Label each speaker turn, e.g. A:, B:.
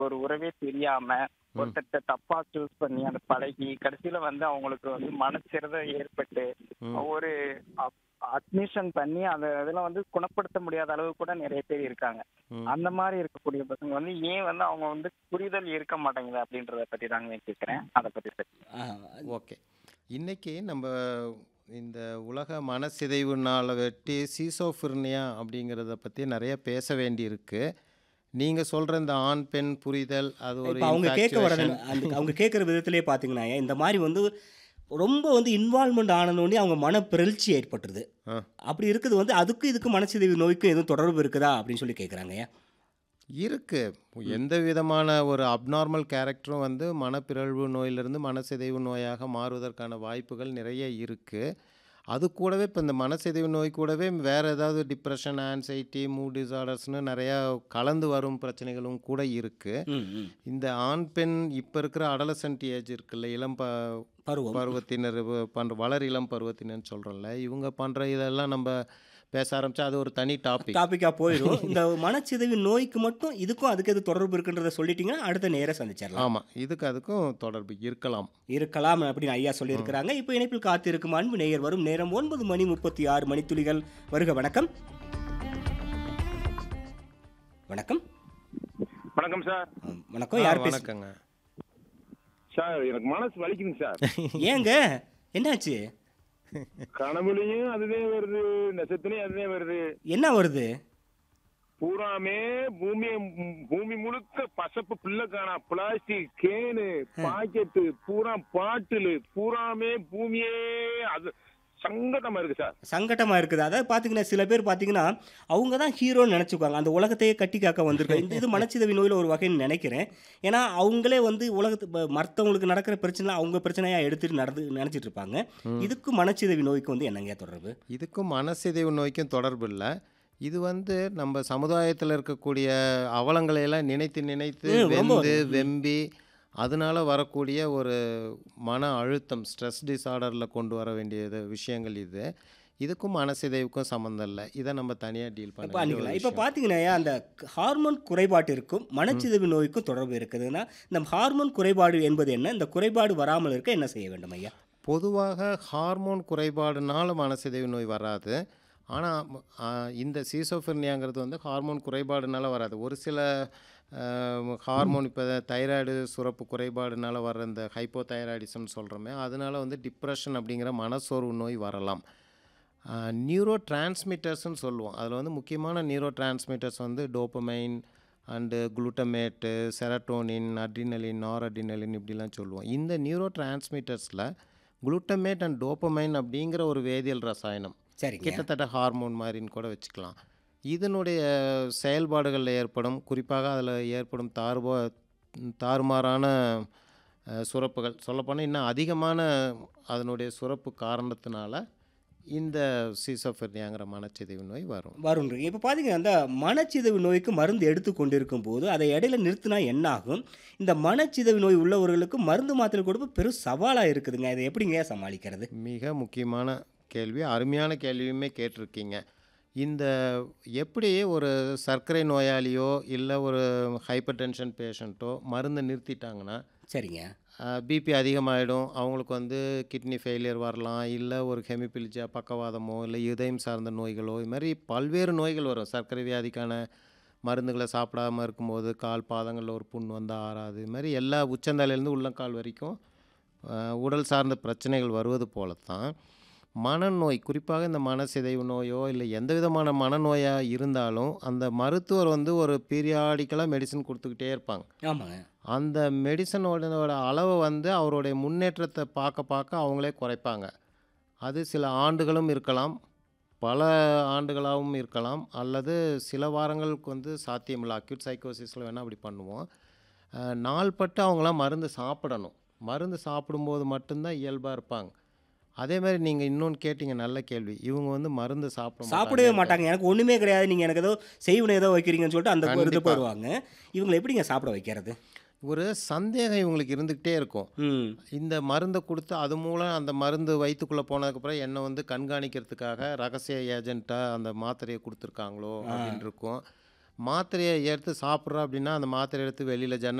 A: ஒரு உறவே தெரியாம ஒருத்தர்ட்ட தப்பா சூஸ் பண்ணி அந்த பழகி கடைசியில வந்து அவங்களுக்கு வந்து மனச்சிறத ஏற்பட்டு
B: ம்.
A: ஒரு அட்மிஷன் பண்ணி அந்த இதெல்லாம் வந்து குணப்படுத்த முடியாத அளவு கூட நிறைய பேர் இருக்காங்க
B: ம்.
A: அந்த மாதிரி இருக்கக்கூடிய பசங்க வந்து ஏன் வந்து அவங்க வந்து புரிதல் இருக்க மாட்டேங்குது அப்படின்றத பத்தி தாங்க கேட்கிறேன் அதை பத்தி சரி
C: ஆ,
B: ஓகே இன்னைக்கு நம்ம இந்த உலக மனசிதைவுனால வெட்டி சீசோஃபிர்னியா அப்படிங்கிறத பற்றி நிறைய பேச வேண்டியிருக்கு நீங்கள் சொல்கிற இந்த ஆண் பெண் புரிதல் அது ஒரு
C: இப்போ அவங்க கேட்க வர்றது
B: infatuation.
C: அந்த அவங்க கேட்குற விதத்திலே பார்த்தீங்கன்னா இந்த மாதிரி வந்து ரொம்ப வந்து இன்வால்மெண்ட் ஆனனோடனே அவங்க மன பிறழ்ச்சி ஏற்பட்டுருது
B: ஆ.
C: அப்படி இருக்குது வந்து அதுக்கும் இதுக்கும் மனசிதைவு நோய்க்கும் எதுவும் தொடர்பு இருக்குதா அப்படின்னு சொல்லி கேட்குறாங்க
B: இருக்கு எந்த விதமான ஒரு அப்நார்மல் கேரக்டரும் வந்து மனப்பிறழ்வு நோயிலிருந்து மனசிதைவு நோயாக மாறுவதற்கான வாய்ப்புகள் நிறைய இருக்குது அது கூடவே இப்போ இந்த மனசிதைவு நோய் கூடவே வேறு ஏதாவது டிப்ரெஷன் ஆன்சைட்டி மூட் டிசார்டர்ஸ்னு நிறையா கலந்து வரும் பிரச்சனைகளும் கூட இருக்குது
C: ம் ம்
B: இந்த ஆண் பெண் இப்போ இருக்கிற அடலசன்ட் ஏஜ் இருக்குல்ல இளம் ப
C: பருவம்
B: பருவத்தினர் பண்ணுற வளர் இளம் பருவத்தினர்னு சொல்கிறோம்ல இவங்க பண்ணுற இதெல்லாம் நம்ம பேச ஆரம்பித்தா அது ஒரு தனி டாபிக்
C: டாப்பிக்காக போயிடும் இந்த மனச்சிதைவு நோய்க்கு மட்டும் இதுக்கும் அதுக்கு எது தொடர்பு இருக்குன்றத சொல்லிட்டீங்கன்னா அடுத்த நேரம் சந்திச்சிடலாம்
B: ஆமாம் இதுக்கு அதுக்கும் தொடர்பு இருக்கலாம்
C: இருக்கலாம் அப்படின்னு ஐயா சொல்லியிருக்கிறாங்க இப்போ இணைப்பில் காத்திருக்கும் அன்பு நேயர் வரும் நேரம் ஒன்பது மணி முப்பத்தி ஆறு மணித்துளிகள் வருக வணக்கம் வணக்கம்
D: வணக்கம் சார்
C: ஆ, வணக்கம் யார்
B: ஆ,
C: பேச
B: வணக்கங்க
D: சார் எனக்கு மனசு வலிக்குதுங்க சார்
C: ஏங்க என்னாச்சு
D: கனவுலயும் அதுவே வருது நெசத்துலயும் அதுவே வருது
C: என்ன வருது
D: பூராமே பூமி பூமி முழுக்க பசப்பு பிள்ளை காணா பிளாஸ்டிக் கேனு பாக்கெட்டு பூரா பாட்டிலு பூராமே பூமியே அது சங்கடமா இருக்கு சார்
C: சங்கடமா இருக்குது அதாவது பார்த்தீங்கன்னா சில பேர் பார்த்தீங்கன்னா அவங்க தான் ஹீரோன்னு நினச்சிக்குவாங்க அந்த உலகத்தையே கட்டி காக்க வந்திருக்காங்க இந்த இது மனச்சிதவி நோயில் ஒரு வகைன்னு நினைக்கிறேன் ஏன்னா அவங்களே வந்து உலகத்து இப்ப மற்றவங்களுக்கு நடக்கிற பிரச்சனை அவங்க பிரச்சனையாக எடுத்துட்டு நடந்து நினச்சிட்டு இருப்பாங்க இதுக்கு மனச்சிதவி நோய்க்கு வந்து என்னங்க தொடர்பு
B: இதுக்கும் மனசிதைவு நோய்க்கும் தொடர்பு இல்லை இது வந்து நம்ம சமுதாயத்தில் இருக்கக்கூடிய அவலங்களை எல்லாம் நினைத்து நினைத்து
C: ம், ரொம்ப
B: வெந்து வெம்பி அதனால வரக்கூடிய ஒரு மன அழுத்தம் ஸ்ட்ரெஸ் டிசார்டரில் கொண்டு வர வேண்டியது விஷயங்கள் இது இதுக்கும் மனசிதைவுக்கும் சம்மந்தம் இல்லை இதை நம்ம தனியாக டீல் பண்ண வேண்டிய ஒரு
C: பண்ணிக்கலாம் இப்போ
B: விஷயம்.
C: பார்த்தீங்கன்னா அந்த ஹார்மோன் குறைபாட்டிற்கும் மனச்சிதைவு நோய்க்கும் தொடர்பு இருக்குதுன்னா இந்த ஹார்மோன் குறைபாடு என்பது என்ன இந்த குறைபாடு வராமல் இருக்க என்ன செய்ய வேண்டும் ஐயா
B: பொதுவாக ஹார்மோன் குறைபாடுனால மனசிதைவு நோய் வராது ஆனால் இந்த சீசோஃபெர்னியாங்கிறது வந்து ஹார்மோன் குறைபாடுனால வராது ஒரு சில ஹார்மோன் இப்போ தைராய்டு சுரப்பு குறைபாடுனால வர்ற இந்த ஹைப்போதைராய்டிசம்னு சொல்கிறோமே அதனால வந்து டிப்ரெஷன் அப்படிங்கிற மனசோர்வு நோய் வரலாம் நியூரோ டிரான்ஸ்மிட்டர்ஸ்னு சொல்லுவோம் அதில் வந்து முக்கியமான நியூரோ டிரான்ஸ்மிட்டர்ஸ் வந்து dopamine and glutamate serotonin adrenaline nor adrenaline இப்படிலாம் சொல்லுவோம் இந்த நியூரோ டிரான்ஸ்மிட்டர்ஸில் குளுட்டமேட் அண்ட் டோப்பமைன் அப்படிங்கிற ஒரு வேதியியல் ரசாயனம்
C: சரிங்க
B: கிட்டத்தட்ட ஹார்மோன் மாதிரின்னு கூட வச்சுக்கலாம் இதனுடைய செயல்பாடுகளில் ஏற்படும் குறிப்பாக அதில் ஏற்படும் தாறுபோ தாறுமாறான அஹ், சுரப்புகள் சொல்லப்போனால் இன்னும் அதிகமான அதனுடைய சுரப்பு காரணத்தினால இந்த சீசோஃபெர்னியாங்கிற மனச்சிதைவு நோய் வரும்
C: வரும்ன்ற இப்போ பார்த்தீங்கன்னா அந்த மனச்சிதைவு நோய்க்கு மருந்து எடுத்து கொண்டிருக்கும் போது அதை இடையில நிறுத்தினா என்ன ஆகும் இந்த மனச்சிதைவு நோய் உள்ளவர்களுக்கு மருந்து மாத்திரை கொடுப்பு பெரும் சவாலாக இருக்குதுங்க இதை எப்படிங்க சமாளிக்கிறது
B: மிக முக்கியமான கேள்வி அருமையான கேள்வியுமே கேட்டிருக்கீங்க இந்த எப்படி ஒரு சர்க்கரை நோயாளியோ இல்லை ஒரு ஹைப்பர் டென்ஷன் பேஷண்ட்டோ மருந்தை நிறுத்திட்டாங்கன்னா
C: சரிங்க
B: பிபி அதிகமாகிடும் அவங்களுக்கு வந்து கிட்னி ஃபெயிலியர் வரலாம் இல்லை ஒரு ஹெமிபிலிஜா பக்கவாதமோ இல்லை இதயம் சார்ந்த நோய்களோ இது மாதிரி பல்வேறு நோய்கள் வரும் சர்க்கரை வியாதிக்கான மருந்துகளை சாப்பிடாம இருக்கும்போது கால் பாதங்களில் ஒரு புண் வந்து ஆறாது இது மாதிரி எல்லா உச்சந்தலையிலேருந்து உள்ளங்கால் வரைக்கும் அஹ், உடல் சார்ந்த பிரச்சனைகள் வருவது போல தான் மனநோய் குறிப்பாக இந்த மனசிதைவு நோயோ இல்லை எந்த விதமான மனநோயாக இருந்தாலும் அந்த மருத்துவர் வந்து ஒரு பீரியாடிக்கலாக மெடிசன் கொடுத்துக்கிட்டே இருப்பாங்க
C: ஆமாங்க
B: அந்த மெடிசனோட அளவை வந்து அவருடைய முன்னேற்றத்தை பார்க்க பார்க்க அவங்களே குறைப்பாங்க அது சில ஆண்டுகளும் இருக்கலாம் பல ஆண்டுகளாகவும் இருக்கலாம் அல்லது சில வாரங்களுக்கு வந்து சாத்தியமில்லை அக்யூட் சைக்கோசிஸில் வேணால் அப்படி பண்ணுவோம் அஹ், நாள்பட்டு அவங்களாம் மருந்து சாப்பிடணும் மருந்து சாப்பிடும்போது மட்டும்தான் இயல்பாக இருப்பாங்க அதே மாதிரி நீங்கள் இன்னொன்று கேட்டீங்க நல்ல கேள்வி இவங்க வந்து மருந்து சாப்பிட
C: சாப்பிடவே மாட்டாங்க எனக்கு ஒன்றுமே கிடையாது நீங்கள் எனக்கு ஏதோ செய்வனை ஏதோ வைக்கிறீங்கன்னு சொல்லிட்டு அந்த இது
B: கண்டிப்பா.
C: போயிடுவாங்க இவங்களை எப்படிங்க சாப்பிட வைக்கிறது
B: ஒரு சந்தேகம் இவங்களுக்கு இருந்துக்கிட்டே இருக்கும்
C: ம்
B: இந்த மருந்தை கொடுத்து அது மூலம் அந்த மருந்து வயிற்றுக்குள்ளே போனதுக்கப்புறம் என்னை வந்து கண்காணிக்கிறதுக்காக ரகசிய ஏஜென்ட்டாக அந்த மாத்திரையை கொடுத்துருக்காங்களோ அப்படின்னு இருக்கும் மாத்திரையை எடுத்து சாப்பிட்றோம் அப்படின்னா அந்த மாத்திரையை எடுத்து வெளியில் ஜன்னல்